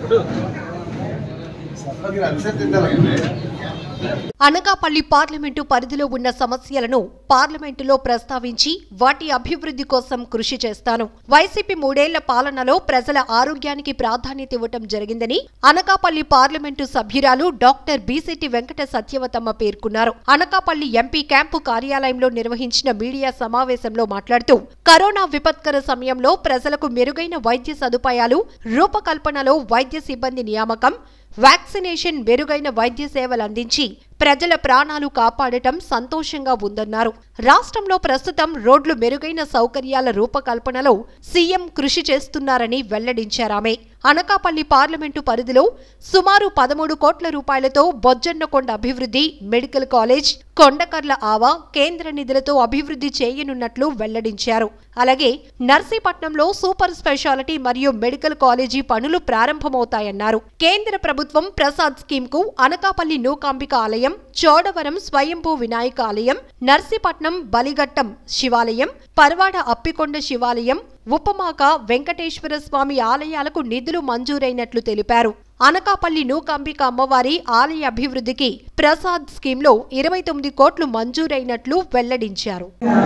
Anakapalli parliament పరిధిలో ఉన్న సమస్యలను పార్లమెంటులో ప్రస్తావించి వాటి అభివృద్ధి కోసం కృషి చేస్తాను వైసీపీ మూడేళ్ల పాలనలో ప్రజల ఆరోగ్యానికి ప్రాధాన్యత ఇవ్వటం జరిగిందని అనకాపల్లి పార్లమెంటు సభ్యురాలు డాక్టర్ బీసెట్టి వెంకట సత్యవతమ్మ పేర్కొన్నారు అనకాపల్లి ఎంపీ క్యాంపు కార్యాలయంలో నిర్వహించిన మీడియా సమావేశంలో మాట్లాడుతూ కరోనా విపత్కర సమయంలో ప్రజలకు మెరుగైన వైద్య సదుపాయాలు రూపకల్పనలో వైద్య సిబ్బంది నియామకం వ్యాక్సినేషన్ మెరుగైన వైద్య సేవలు అందించి ప్రజల ప్రాణాలు కాపాడటం సంతోషంగా ఉందన్నారు రాష్ట్రంలో ప్రస్తుతం రోడ్లు మెరుగైన సౌకర్యాల రూపకల్పనలో సీఎం కృషి చేస్తున్నారని వెల్లడించారామె అనకాపల్లి పార్లమెంటు పరిధిలో సుమారు పదమూడు కోట్ల రూపాయలతో బొజ్జన్నకొండ అభివృద్ధి మెడికల్ కాలేజ్ కొండకర్ల ఆవా కేంద్ర నిధులతో అభివృద్ధి చేయనున్నట్లు వెల్లడించారు అలాగే నర్సీపట్నంలో సూపర్ స్పెషాలిటీ మరియు మెడికల్ కాలేజీ పనులు ప్రారంభమవుతాయన్నారు కేంద్ర ప్రభుత్వం ప్రసాద్ స్కీమ్ కు అనకాపల్లి నూకాంబిక ఆలయం చోడవరం స్వయంభూ వినాయక ఆలయం నర్సీపట్నం బలిఘట్టం శివాలయం పర్వాడ అప్పికొండ శివాలయం ఉపమాక వెంకటేశ్వర స్వామి ఆలయాలకు నిధులు మంజూరైనట్లు తెలిపారు అనకాపల్లి నూకాంబిక అమ్మవారి ఆలయ అభివృద్ధికి ప్రసాద్ స్కీమ్లో ఇరవై తొమ్మిది కోట్లు మంజూరైనట్లు వెల్లడించారు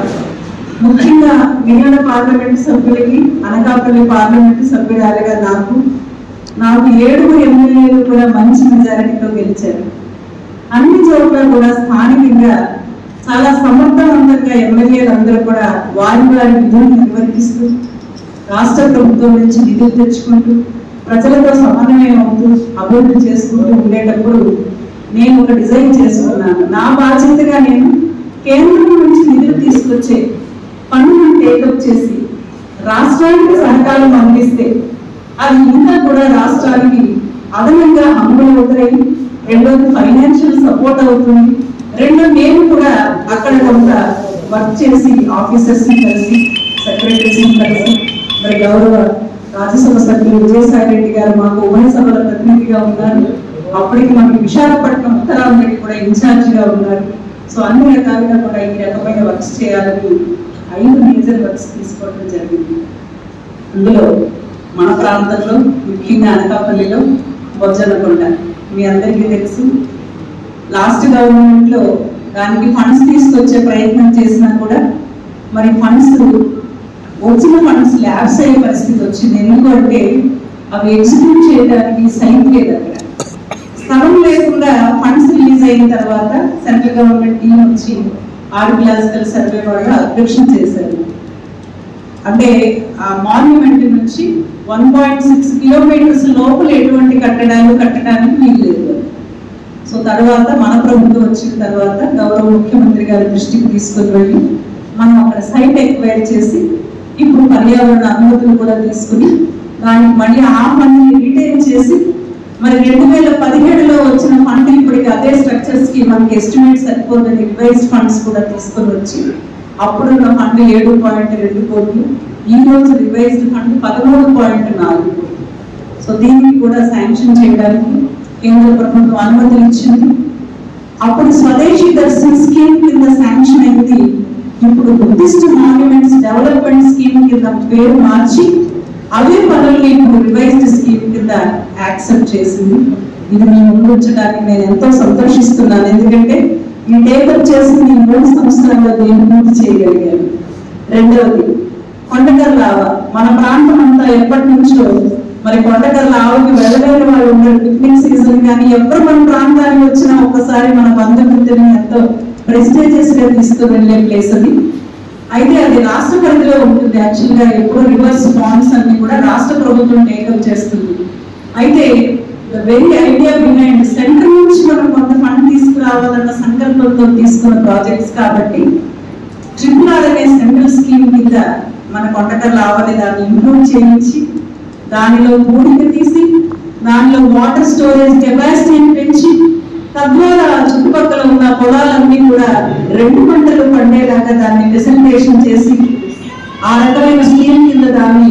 ముఖ్యంగా విజయవాడ పార్లమెంట్ సభ్యులకి అనకాపల్లి పార్లమెంట్ సభ్యురాలుగా నాకు నాకు ఏడుగురు ఎమ్మెల్యేలు కూడా మంచి మెజారిటీతో గెలిచారు అన్ని చోట్ల కూడా స్థానికంగా చాలా సమర్థవంతంగా ఎమ్మెల్యేలు అందరూ కూడా వారి వారి విధులు నిర్వర్తిస్తూ రాష్ట్ర ప్రభుత్వం నుంచి నిధులు తెచ్చుకుంటూ ప్రజలతో సమన్వయం అవుతూ అభివృద్ధి చేసుకుంటూ ఉండేటప్పుడు నేను ఒక డిజైన్ చేసుకున్నాను నా బాధ్యతగా నేను కేంద్రం నుంచి నిధులు తీసుకొచ్చే పన్నులను టేకప్ చేసి రాష్ట్రానికి సహకారం అందిస్తే అది ఇంకా కూడా రాష్ట్రానికి అదనంగా హంగులు అవుతాయి రెండోది ఫైనాన్షియల్ సపోర్ట్ అవుతుంది రెండో నేను కూడా అక్కడ కొంత వర్క్ చేసి ఆఫీసర్స్ ని కలిసి సెక్రటరీస్ ని కలిసి మరి గౌరవ రాజ్యసభ సభ్యులు విజయసాయి రెడ్డి గారు మాకు ఉభయ సభల ప్రతినిధిగా ఉన్నారు అప్పటికి మనకి విశాఖపట్నం ఉత్తరాంధ్రకి కూడా ఇన్ఛార్జ్ గా ఉన్నారు సో అన్ని రకాలుగా కూడా ఈ రకమైన వర్క్స్ చేయాలని ఐదు మేజర్ వర్క్స్ తీసుకోవడం జరిగింది అందులో మన ప్రాంతంలో ముఖ్యంగా అనకాపల్లిలో బొజ్జనకొండ మీ అందరికీ తెలుసు లాస్ట్ గవర్నమెంట్ లో దానికి ఫండ్స్ తీసుకొచ్చే ప్రయత్నం చేసినా కూడా మరి ఫండ్స్ వచ్చిన ఫండ్స్ ల్యాబ్స్ అయ్యే పరిస్థితి వచ్చింది ఎందుకంటే అవి ఎగ్జిక్యూట్ చేయడానికి సైట్ లేదు అక్కడ స్థలం లేకుండా ఫండ్స్ రిలీజ్ అయిన తర్వాత సెంట్రల్ గవర్నమెంట్ టీం వచ్చి ఆర్కియలాజికల్ సర్వే వాళ్ళు అబ్జెక్షన్ చేశారు అంటే ఆ మాన్యుమెంట్ నుంచి వన్ పాయింట్ సిక్స్ కిలోమీటర్స్ లోపల ఎటువంటి కట్టడాలు కట్టడానికి వీలు లేదు సో తర్వాత మన ప్రభుత్వం వచ్చిన తర్వాత గౌరవ ముఖ్యమంత్రి గారి దృష్టికి తీసుకుని వెళ్ళి మనం అక్కడ సైట్ ఎక్వైర్ చేసి ఇప్పుడు పర్యావరణ అనుమతులు కూడా తీసుకుని దానికి మళ్ళీ ఆ ఫండ్ని రిటైన్ చేసి మరి రెండు వేల పదిహేడులో వచ్చిన ఫండ్ ఇప్పటికి అదే స్ట్రక్చర్స్ కి మనకి ఎస్టిమేట్ సరిపోతుంది రివైజ్డ్ ఫండ్స్ కూడా తీసుకొని వచ్చి అప్పుడున్న ఫండ్ ఏడు పాయింట్ రెండు కోట్లు ఈ రోజు రివైజ్డ్ ఫండ్ పదమూడు పాయింట్ నాలుగు కోట్లు సో దీనికి కూడా శాంక్షన్ చేయడానికి కేంద్ర ప్రభుత్వం అనుమతులు ఇచ్చింది అప్పుడు స్వదేశీ దర్శన్ స్కీమ్ కింద శాంక్షన్ అయింది ఇప్పుడు బుద్ధిస్ట్ మాన్యుమెంట్స్ డెవలప్మెంట్ స్కీమ్ కింద పేరు మార్చి అవే పనుల్ని ఇప్పుడు రివైజ్డ్ స్కీమ్ కింద యాక్సెప్ట్ చేసింది ఇది మీ ముందు ఉంచడానికి నేను ఎంతో సంతోషిస్తున్నాను ఎందుకంటే ఈ టేకప్ చేసింది ఈ మూడు సంవత్సరాల్లో దీన్ని పూర్తి చేయగలిగాను రెండవది కొండకర్ల ఆవ మన ప్రాంతం అంతా ఎప్పటి నుంచో మరి కొండకర్ల ఆవుకి వెళ్ళలేని వాళ్ళు ఉన్నారు పిక్నిక్ సీజన్ కానీ ఎవరు మన ప్రాంతానికి వచ్చినా ఒక్కసారి మన బంధుమిత్రుని ఎంతో ప్రెస్టేజియస్ గా తీసుకుని వెళ్ళే ప్లేస్ అది అయితే అది రాష్ట్ర పరిధిలో ఉంటుంది యాక్చువల్ గా ఎప్పుడు రివర్స్ ఫార్మ్స్ అన్ని కూడా రాష్ట్ర ప్రభుత్వం టేకప్ చేస్తుంది అయితే వెరీ ఐడియా బిహైండ్ సెంటర్ నుంచి మనం కొంత ఫండ్ తీసుకురావాలన్న సంకల్పంతో తీసుకున్న ప్రాజెక్ట్స్ కాబట్టి ట్రిపుల్ ఆర్ అనే సెంట్రల్ స్కీమ్ కింద మన కొండకర్ల ఆవని దాన్ని ఇంప్రూవ్ చేయించి దానిలో పూడిక తీసి దానిలో వాటర్ స్టోరేజ్ కెపాసిటీని పెంచి తద్వారా చుట్టుపక్కల ఉన్న పొలాలన్నీ కూడా రెండు పంటలు పండేలాగా దాన్ని ఫెసిలిటేషన్ చేసి ఆ రకమైన స్కీమ్ కింద దాన్ని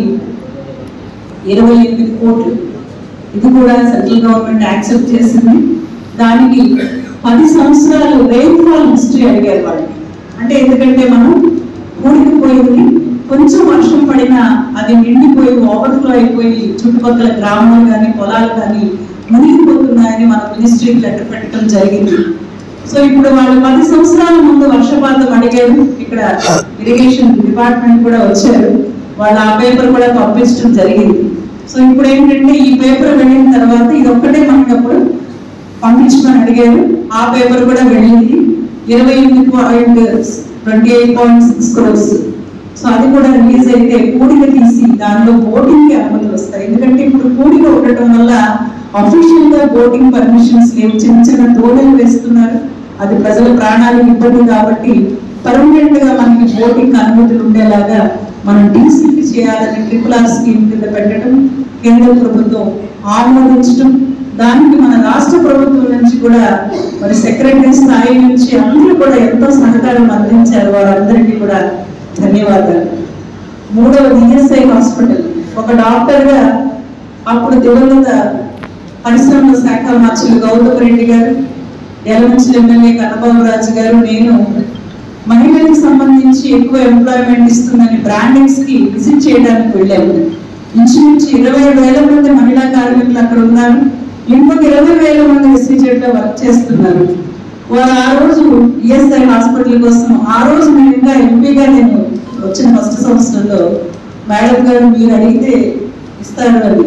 ఇరవై ఎనిమిది కోట్లు ఇది కూడా సెంట్రల్ గవర్నమెంట్ యాక్సెప్ట్ చేసింది దానికి పది సంవత్సరాలు రెయిన్ఫాల్ హిస్టరీ అడిగారు వాళ్ళకి అంటే ఎందుకంటే మనం ఊరికి పోయింది కొంచెం వర్షం పడినా అది నిండిపోయి ఓవర్ఫ్లో అయిపోయి చుట్టుపక్కల గ్రామాలు కానీ పొలాలు కానీ మునిగిపోతున్నాయని మన మినిస్ట్రీకి లెటర్ పెట్టడం జరిగింది సో ఇప్పుడు వాళ్ళు పది సంవత్సరాల ముందు వర్షపాతం అడిగారు ఇక్కడ ఇరిగేషన్ డిపార్ట్మెంట్ కూడా వచ్చారు వాళ్ళు ఆ పేపర్ కూడా పంపించడం జరిగింది సో ఇప్పుడు ఏంటంటే ఈ పేపర్ వెళ్ళిన తర్వాత ఇది ఒక్కటే మనకి అప్పుడు పంపించమని అడిగారు ఆ పేపర్ కూడా వెళ్ళింది ఇరవై ఎనిమిది point twenty eight point six crores so అది కూడా రిలీజ్ అయితే కూడిక తీసి దానిలో బోటింగ్ కి అనుమతులు వస్తాయి ఎందుకంటే ఇప్పుడు కూడిక ఉండటం వల్ల అఫీషియల్ గా బోటింగ్ పర్మిషన్స్ లేవు చిన్న చిన్న దోణలు వేస్తున్నారు అది ప్రజల ప్రాణాలకు ఇబ్బంది కాబట్టి పర్మనెంట్ గా మనకి బోటింగ్ అనుమతులు ఉండేలాగా మనం డీసీపీ చేయాలని ట్రిపుల్ ఆర్ స్కీమ్ కింద పెట్టడం కేంద్ర ప్రభుత్వం ఆమోదించడం దానికి మన రాష్ట్ర ప్రభుత్వం నుంచి కూడా మరి సెక్రటరీ స్థాయి నుంచి అందరూ కూడా ఎంతో సహకారం అందించారు వారందరికీ కూడా ధన్యవాదాలు మూడవది ఈఎస్ఐ హాస్పిటల్ ఒక డాక్టర్ గా అప్పుడు దివంగత పరిశ్రమల శాఖ మార్చులు గౌతమ్ రెడ్డి గారు యలమంచిలి ఎమ్మెల్యే కన్నబాబు రాజు గారు నేను మహిళలకు సంబంధించి ఎక్కువ ఎంప్లాయ్మెంట్ ఇస్తుందని బ్రాండింగ్స్ కి విజిట్ చేయడానికి వెళ్ళాము ఇంచుమించు ఇరవై వేల మంది మహిళా కార్మికులు అక్కడ ఉన్నారు ఇంకొక ఇరవై వేల మంది ఎస్సీజెడ్ లో వర్క్ చేస్తున్నారు వారు ఆ రోజు ఈఎస్ఐ హాస్పిటల్ కోసం ఆ రోజు నేను ఇంకా ఎంపీగా నేను వచ్చిన ఫస్ట్ సంవత్సరంలో మేడం గారు మీరు అడిగితే ఇస్తారు అని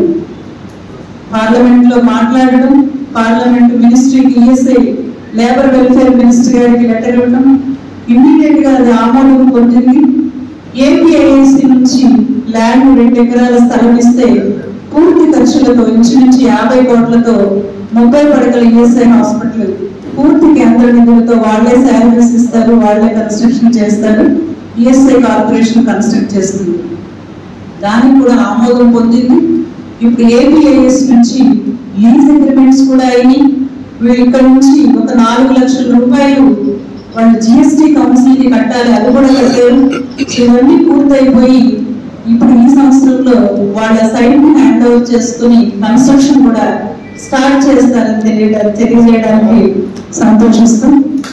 పార్లమెంట్ లో మాట్లాడడం పార్లమెంట్ మినిస్ట్రీకి ఈఎస్ఐ లేబర్ వెల్ఫేర్ మినిస్టర్ గారికి లెటర్ ఇవ్వడం ఇమ్మీడియట్ గా అది ఆమోదం పొందింది ఏపీఐసి నుంచి ల్యాండ్ రెండు ఎకరాల స్థలం ఇస్తే పూర్తి ఖర్చులతో ఇంచుమించు యాభై కోట్లతో ముప్పై పడకల ఈఎస్ఐ హాస్పిటల్ పూర్తి కేంద్ర నిధులతో వాళ్ళే శాలరీస్ ఇస్తారు వాళ్ళే కన్స్ట్రక్షన్ చేస్తారు ఈఎస్ఐ కార్పొరేషన్ కన్స్ట్రక్ట్ చేస్తుంది దానికి కూడా ఆమోదం పొందింది ఇప్పుడు ఏపీఐఎస్ నుంచి లీజ్ అగ్రిమెంట్స్ కూడా అయినాయి వీళ్ళు ఇక్కడ నుంచి ఒక నాలుగు లక్షల రూపాయలు వాళ్ళు జిఎస్టీ కౌన్సిల్ కి కట్టాలి అది కూడా కట్టారు సో ఇవన్నీ పూర్తయిపోయి ఇప్పుడు ఈ సంవత్సరంలో వాళ్ళ సైట్ ని హ్యాండ్ ఓవర్ చేసుకుని కన్స్ట్రక్షన్ కూడా స్టార్ట్ చేస్తారని తెలియడం తెలియజేయడానికి సంతోషిస్తాం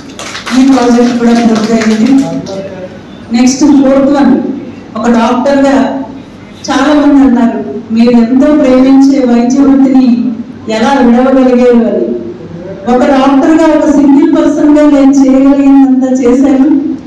ఈ ప్రాజెక్ట్ కూడా పూర్తయింది నెక్స్ట్ ఫోర్త్ వన్ ఒక డాక్టర్ గా చాలా మంది అన్నారు మీరు ఎంతో ప్రేమించే వైద్య వృత్తిని ఎలా విడవగలిగారు అని ఒక డాక్టర్ గా ఒక సింగిల్ పర్సన్ గా నేను చేయగలిగినంత చేశాను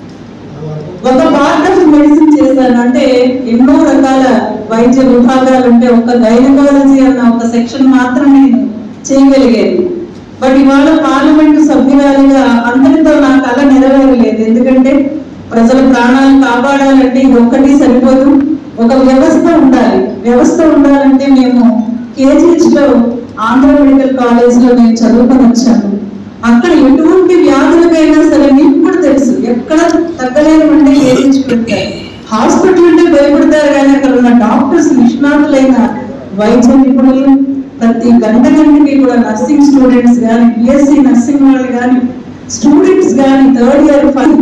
ఒక పార్ట్ ఆఫ్ మెడిసిన్ చేశాను అంటే ఎన్నో రకాల వైద్య విభాగాలు ఉంటే ఒక గైనకాలజీ అన్న ఒక సెక్షన్ మాత్రం నేను చేయగలిగేది బట్ ఇవాళ పార్లమెంటు సభ్యురాలిగా అందరితో నా కళ నెరవేరలేదు ఎందుకంటే ప్రజల ప్రాణాలు కాపాడాలంటే ఇది ఒక్కటి సరిపోదు ఒక వ్యవస్థ ఉండాలి వ్యవస్థ ఉండాలంటే మేము కేజీహెచ్ లో ఆంధ్ర మెడికల్ కాలేజ్ లో నేను చదువుకొని వచ్చాను అక్కడ ఎటువంటి వ్యాధులకైనా సరే మీకు కూడా తెలుసు ఎక్కడ తగ్గలేదు అంటే కేజీహెచ్ పెడతారు హాస్పిటల్ అంటే భయపడతారు కానీ అక్కడ ఉన్న డాక్టర్స్ నిష్ణాతులైన వైద్య నిపుణులు ప్రతి గంట గంటకి కూడా నర్సింగ్ స్టూడెంట్స్ కానీ బిఎస్సి నర్సింగ్ వాళ్ళు కానీ స్టూడెంట్స్ కానీ థర్డ్ ఇయర్ ఫైవ్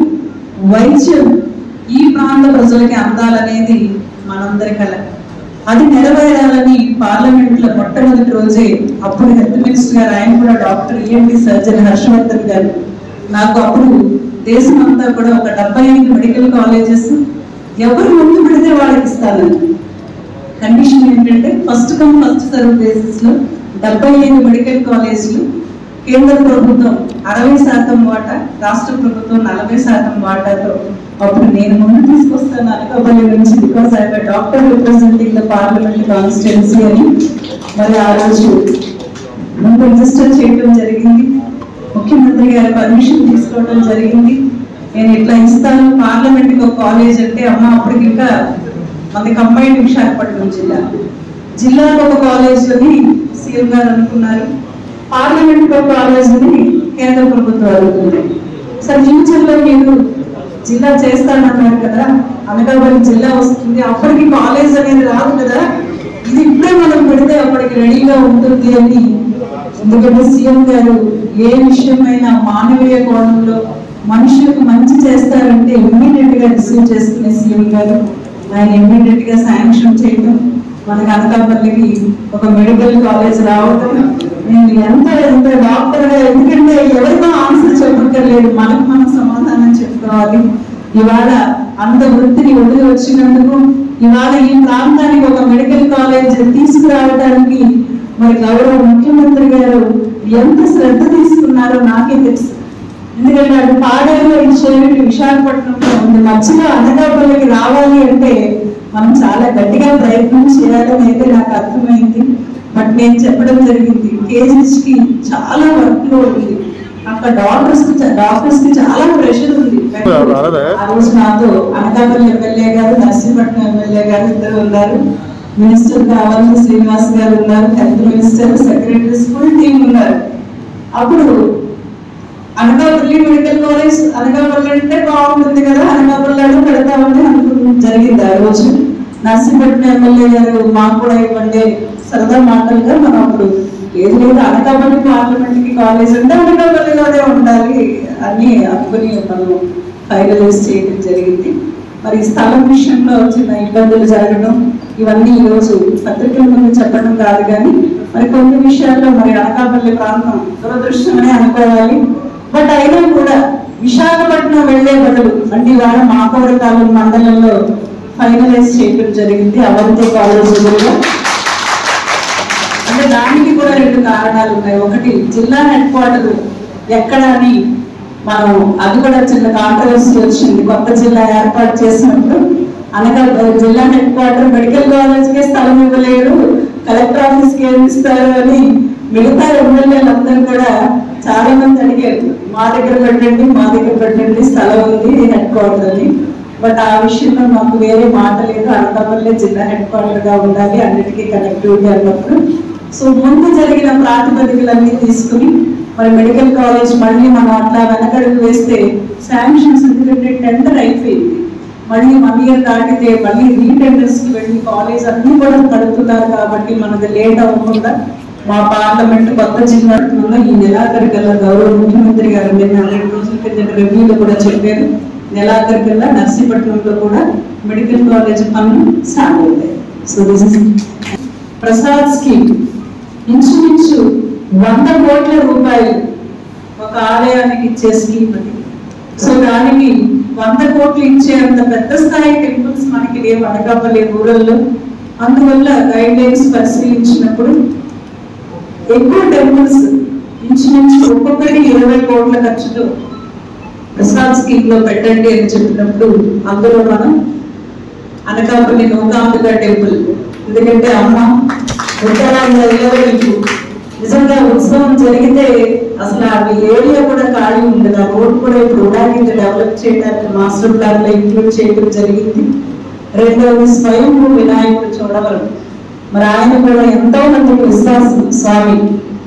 వైద్యం ఈ ప్రాంత ప్రజలకి అందాలనేది మనందరి కల అది నెరవేరాలని పార్లమెంట్ లో మొట్టమొదటి రోజే అప్పుడు హెల్త్ మినిస్టర్ గారు ఆయన కూడా డాక్టర్ ఈఎంటీ సర్జన్ హర్షవర్ధన్ గారు నాకు అప్పుడు దేశం అంతా కూడా ఒక డెబ్బై ఐదు మెడికల్ కాలేజెస్ ఎవరు ముందు పెడితే వాళ్ళకి ఇస్తానని కండిషన్ ఏంటంటే first come first serve basis లో డెబ్బై ఐదు మెడికల్ కాలేజీలు కేంద్ర ప్రభుత్వం అరవై శాతం వాటా రాష్ట్ర ప్రభుత్వం నలభై శాతం వాటాతో అప్పుడు నేను ముందు తీసుకొస్తాను అనకాపల్లి నుంచి because I doctor representing the parliament constituency అని మరి ఆ రోజు ముందు రిజిస్టర్ చేయడం జరిగింది ముఖ్యమంత్రి గారి పర్మిషన్ తీసుకోవడం జరిగింది నేను ఇట్లా ఇస్తాను పార్లమెంట్ కి ఒక కాలేజ్ అంటే అమ్మ అప్పటికి ఇంకా మనది కంబైన్డ్ విశాఖపట్నం జిల్లా జిల్లాకు ఒక కాలేజ్ అని సీఎం గారు అనుకున్నారు పార్లమెంట్ ఒక కాలేజ్ అని కేంద్ర ప్రభుత్వం అనుకుంది సార్ ఫ్యూచర్ లో మీరు జిల్లా చేస్తానన్నారు కదా అనకాపల్లి జిల్లా వస్తుంది అప్పటికి కాలేజ్ అనేది రాదు కదా ఇది ఇప్పుడే మనం పెడితే అప్పటికి రెడీగా ఉంటుంది అని ఎందుకంటే సీఎం గారు ఏ విషయమైనా మానవీయ కోణంలో మనుషులకు మంచి చేస్తారంటే ఇమ్మీడియట్ గా రిసీవ్ చేసుకునే సీఎం గారు ఆయన ఇమ్మీడియట్ గా శాంక్షన్ చేయడం మనకి అనకాపల్లికి ఒక మెడికల్ కాలేజ్ రావడం నేను ఎంత ఎంత డాక్టర్ గా ఎందుకంటే ఎవరికో ఆన్సర్ చెప్పక్కర్లేదు మనకు మనం సమాధానం చెప్పుకోవాలి ఇవాళ అంత వృత్తిని వదిలి వచ్చినందుకు ఇవాళ ఈ ప్రాంతానికి ఒక మెడికల్ కాలేజ్ తీసుకురావడానికి మరి గౌరవ ముఖ్యమంత్రి గారు ఎంత శ్రద్ధ తీసుకున్నారో నాకే తెలుసు ఎందుకంటే అటు పాడేరులో ఇచ్చేవి విశాఖపట్నంలో ఉంది మధ్యలో అనకాపల్లికి రావాలి అంటే మనం చాలా గట్టిగా ప్రయత్నం చేయాలని అయితే నాకు అర్థమైంది బట్ నేను చెప్పడం జరిగింది కేసెస్ కి చాలా వర్క్ లోడ్ ఉంది అక్కడ డాక్టర్స్ కి డాక్టర్స్ కి చాలా ప్రెషర్ ఉంది అలాగే. ఆ రోజు నాతో అనకాపల్లి ఎమ్మెల్యే గారు నర్సీపట్నం ఎమ్మెల్యే గారు ఇద్దరు ఉన్నారు మినిస్టర్ కావాలి శ్రీనివాస్ గారు ఉన్నారు health minister secretaries full team ఉన్నారు అప్పుడు అనకాపల్లి మెడికల్ కాలేజ్ అనకాపల్లి అంటే బాగుంటుంది కదా అనకాపల్లిలో పెడతామని అనుకున్న జరిగింది ఆ రోజు నర్సీపట్నం ఎమ్మెల్యే గారు మాకు కూడా ఇవ్వండి సరదా మాటలుగా మనం అప్పుడు ఏది లేదు అనకాపల్లి పార్లమెంట్ కి కాలేజ్ అంటే అనకాపల్లిలోనే ఉండాలి అని అనుకుని మనం ఫైనలైజ్ చేయడం జరిగింది మరి స్థలం విషయంలో చిన్న ఇబ్బందులు జరగడం ఇవన్నీ ఈ రోజు పత్రికల ముందు చెప్పడం కాదు కానీ మరి కొన్ని విషయాల్లో మరి అనకాపల్లి ప్రాంతం దురదృష్టమనే అనుకోవాలి బట్ అయినా కూడా విశాఖపట్నం వెళ్లే బదులు అంటే ఇవాళ మాకోడకాలం మండలంలో ఫైనలైజ్ చేయడం జరిగింది అవంతి కాలేజ్ ఎదురుగా అంటే దానికి కూడా రెండు కారణాలు ఉన్నాయి ఒకటి జిల్లా హెడ్ క్వార్టర్ ఎక్కడ అని మనం అది కూడా చిన్న కాంట్రవర్సీ వచ్చింది కొత్త జిల్లా ఏర్పాటు చేసినప్పుడు అనగా జిల్లా హెడ్ క్వార్టర్ మెడికల్ కాలేజ్ కే స్థలం ఇవ్వలేరు కలెక్టర్ ఆఫీస్ కి ఏమి ఇస్తారు అని మిగతా ఎమ్మెల్యేలందరూ కూడా చాలా మంది అడిగారు మా దగ్గర పెట్టండి మా దగ్గర పెట్టండి స్థలం ఉంది హెడ్ క్వార్టర్ అని బట్ ఆ విషయంలో మాకు వేరే మాట లేదు అనకాపల్లి జిల్లా హెడ్ క్వార్టర్ గా ఉండాలి అన్నిటికీ కనెక్టివిటీ అన్నప్పుడు సో ముందు జరిగిన ప్రాతిపదికలన్నీ తీసుకుని మరి మెడికల్ కాలేజ్ మళ్ళీ మనం అట్లా వెనకడుగు వేస్తే శాంక్షన్స్ ఎందుకంటే టెండర్ అయిపోయింది మళ్ళీ వన్ ఇయర్ దాటితే మళ్ళీ రీటెండర్స్ కి వెళ్ళి కాలేజ్ అన్ని కూడా కడుతున్నారు కాబట్టి మనది లేట్ అవ్వకుండా మా పార్లమెంట్ కొత్త జిల్లాలో ఈ నెలాఖరికల్లా గౌరవ ముఖ్యమంత్రి గారు నిన్న రెండు రోజుల కిందట రివ్యూలో కూడా చెప్పారు నెలాఖరికల్లా నర్సీపట్నంలో కూడా మెడికల్ కాలేజ్ పనులు స్టార్ట్ అవుతాయి so this is PRASAD scheme ఇంచుమించు వంద కోట్ల రూపాయలు ఒక ఆలయానికి ఇచ్చే స్కీమ్ అది సో దానికి వంద కోట్లు ఇచ్చేంత పెద్ద స్థాయి టెంపుల్స్ మనకి లేవు అనకాపల్లి రూరల్లో అందువల్ల గైడ్ లైన్స్ పరిశీలించినప్పుడు ఎక్కువ టెంపుల్స్ ఇంచుమించు ఒక్కొక్కటి ఇరవై కోట్ల ఖర్చుతో ప్రసాద్ స్కీమ్ లో పెట్టండి అని చెప్పినప్పుడు అందులో మనం అనకాపల్లి నూకాంబిక టెంపుల్ ఎందుకంటే అమ్మ ఉత్తరాంధ్రలో మీకు నిజంగా ఉత్సవం జరిగితే అసలు ఆ ఏరియా కూడా ఖాళీ ఉండదు ఆ రోడ్ కూడా ఇప్పుడు ఉడాకి డెవలప్ చేయడానికి మాస్టర్ ప్లాన్ లో ఇంక్లూడ్ చేయడం జరిగింది రెండవది స్వయంభూ వినాయకుడు చూడవరం మరి ఆయన కూడా ఎంతో మందికి విశ్వాసం స్వామి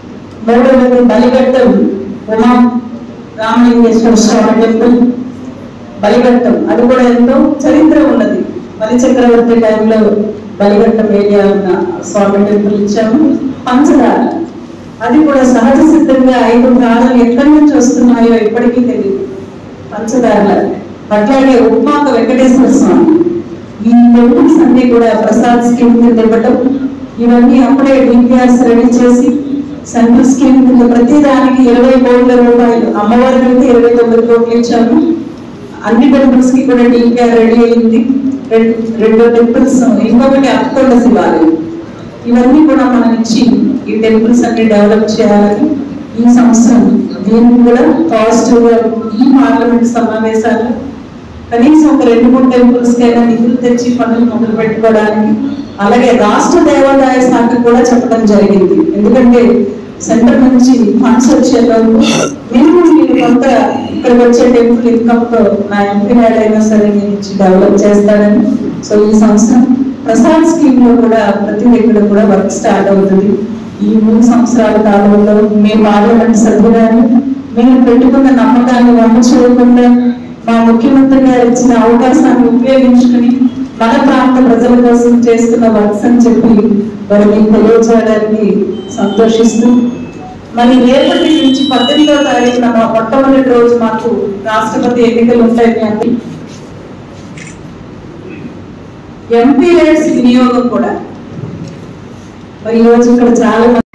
మూడవది బలిగట్టం ఉమా రామలింగేశ్వర స్వామి టెంపుల్ బలిఘట్టం అది కూడా ఎంతో చరిత్ర ఉన్నది బలి చక్రవర్తి టైంలో బలిఘట్టం ఏరియా ఉన్న స్వామి టెంపుల్ ఇచ్చాము పంచదార అది కూడా సహజ సిద్ధంగా ఐదు ప్రాణాలు ఎక్కడి నుంచి వస్తున్నాయో ఇప్పటికీ తెలియదు పంచదారల అట్లాగే ఉప్మాక వెంకటేశ్వర స్వామి ఈ టెంపుల్స్ అన్ని కూడా ప్రసాద్ స్కీమ్ కింద ఇవ్వటం ఇవన్నీ అప్పుడే డిపిఆర్స్ రెడీ చేసి సెంట్రల్ స్కీమ్ కింద ప్రతి దానికి ఇరవై కోట్ల రూపాయలు అమ్మవారికి అయితే ఇరవై తొమ్మిది కోట్లు ఇచ్చాము అన్ని టెంపుల్స్ కి కూడా డిపిఆర్ రెడీ అయింది రెండు రెండు టెంపుల్స్ ఇంకొకటి అక్కొండ శివాలయం ఇవన్నీ కూడా మనం ఇచ్చి ఈ టెంపుల్స్ అన్ని డెవలప్ చేయాలని ఈ సంవత్సరం దీన్ని కూడా పాజిటివ్ గా ఈ పార్లమెంట్ సమావేశాల్లో కనీసం ఒక రెండు మూడు టెంపుల్స్ కైనా నిధులు తెచ్చి పనులు మొదలు పెట్టుకోవడానికి అలాగే రాష్ట్ర దేవాదాయ శాఖ కూడా చెప్పడం జరిగింది ఎందుకంటే సెంటర్ నుంచి ఫండ్స్ వచ్చేలోపు మినిమం మీరు కొంత ఇక్కడికి వచ్చే టెంపుల్ ఇన్కమ్ తో నా ఎంపీ యాడ్ అయినా సరే నేను ఇచ్చి డెవలప్ చేస్తానని సో ఈ సంవత్సరం ప్రసాద్ స్కీమ్ లో కూడా ప్రతి దగ్గర కూడా వర్క్ స్టార్ట్ అవుతుంది ఈ మూడు సంవత్సరాల కాలంలో మీ పార్లమెంట్ సభ్యురాలు మేము పెట్టుకున్న నమ్మకాన్ని వంట చేయకుండా మా ముఖ్యమంత్రి గారు ఇచ్చిన అవకాశాన్ని ఉపయోగించుకుని మన ప్రాంత ప్రజల కోసం చేస్తున్న వర్క్స్ అని చెప్పి మరి మీకు తెలియజేయడానికి సంతోషిస్తూ మరి రేపటి నుంచి పద్దెనిమిదో తారీఖున మా మొట్టమొదటి రోజు మాకు రాష్ట్రపతి ఎన్నికలు ఉంటాయి మీ అందరికీ. ఎంపీ రేట్స్ వినియోగం కూడా మరి ఈ రోజు ఇక్కడ చాలా మంది